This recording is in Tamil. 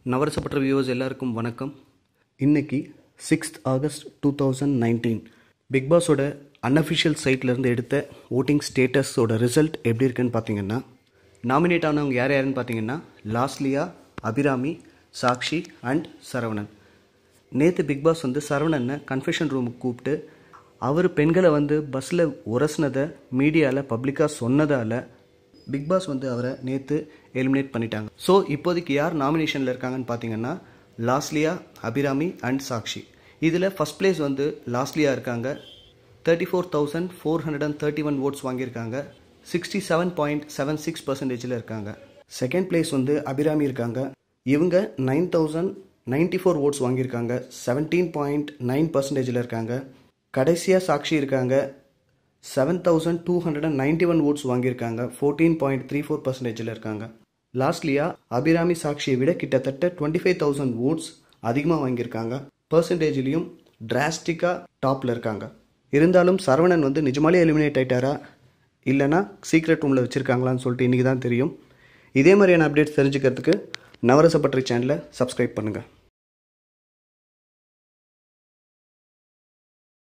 நவரசப்பட்ட வியூவர்ஸ் எல்லாருக்கும் வணக்கம் இன்னைக்கு sixth August two thousand nineteen Bigg பாஸோட அன்அஃபிஷியல் சைட்லேருந்து எடுத்த ஓட்டிங் ஸ்டேட்டஸோட ரிசல்ட் எப்படி இருக்குன்னு பார்த்தீங்கன்னா நாமினேட் ஆனவங்க யார் யாருன்னு பார்த்தீங்கன்னா லாஸ்லியா அபிராமி சாக்ஷி அண்ட் சரவணன் நேற்று பிக் பாஸ் வந்து சரவணனை கன்ஃபெஷன் ரூமுக்கு கூப்பிட்டு அவர் பெண்களை வந்து பஸ்ஸில் உரசினதை மீடியாவில் பப்ளிக்காக சொன்னதால் பிக் பாஸ் வந்து அவரை நேற்று எலிமினேட் பண்ணிட்டாங்க ஸோ இப்போதைக்கு யார் நாமினேஷனில் இருக்காங்கன்னு பார்த்தீங்கன்னா லாஸ்லியா அபிராமி அண்ட் சாக்ஷி இதில் ஃபஸ்ட் பிளேஸ் வந்து லாஸ்லியா இருக்காங்க thirty four thousand four hundred and thirty one votes வாங்கியிருக்காங்க sixty seven point seven six பர்சன்டேஜில் இருக்காங்க செகண்ட் பிளேஸ் வந்து அபிராமி இருக்காங்க இவங்க nine thousand ninety four votes வாங்கியிருக்காங்க செவன்டீன் பாயிண்ட் நைன் பர்சன்டேஜில் இருக்காங்க கடைசியாக சாக்ஷி இருக்காங்க seven thousand two hundred and ninety one votes வாங்கியிருக்காங்க ஃபோர்டீன் பாயிண்ட் த்ரீ ஃபோர் பர்சன்டேஜில் இருக்காங்க லாஸ்ட்லியா அபிராமி சாக்ஷியை விட கிட்டத்தட்ட டுவெண்ட்டி ஃபைவ் தௌசண்ட் ஓட்ஸ் அதிகமாக வாங்கியிருக்காங்க பர்சன்டேஜ்லேயும் டிராஸ்டிக்காக டாப்பில் இருக்காங்க இருந்தாலும் சரவணன் வந்து நிஜமாலே எலிமினேட் ஆயிட்டாரா இல்லைனா சீக்ரெட் ரூமில் வச்சுருக்காங்களான்னு சொல்லிட்டு இன்றைக்கி தான் தெரியும் இதே மாதிரியான அப்டேட்ஸ் தெரிஞ்சுக்கிறதுக்கு நவரசப்பற்றி சேனலை சப்ஸ்கிரைப் பண்ணுங்கள்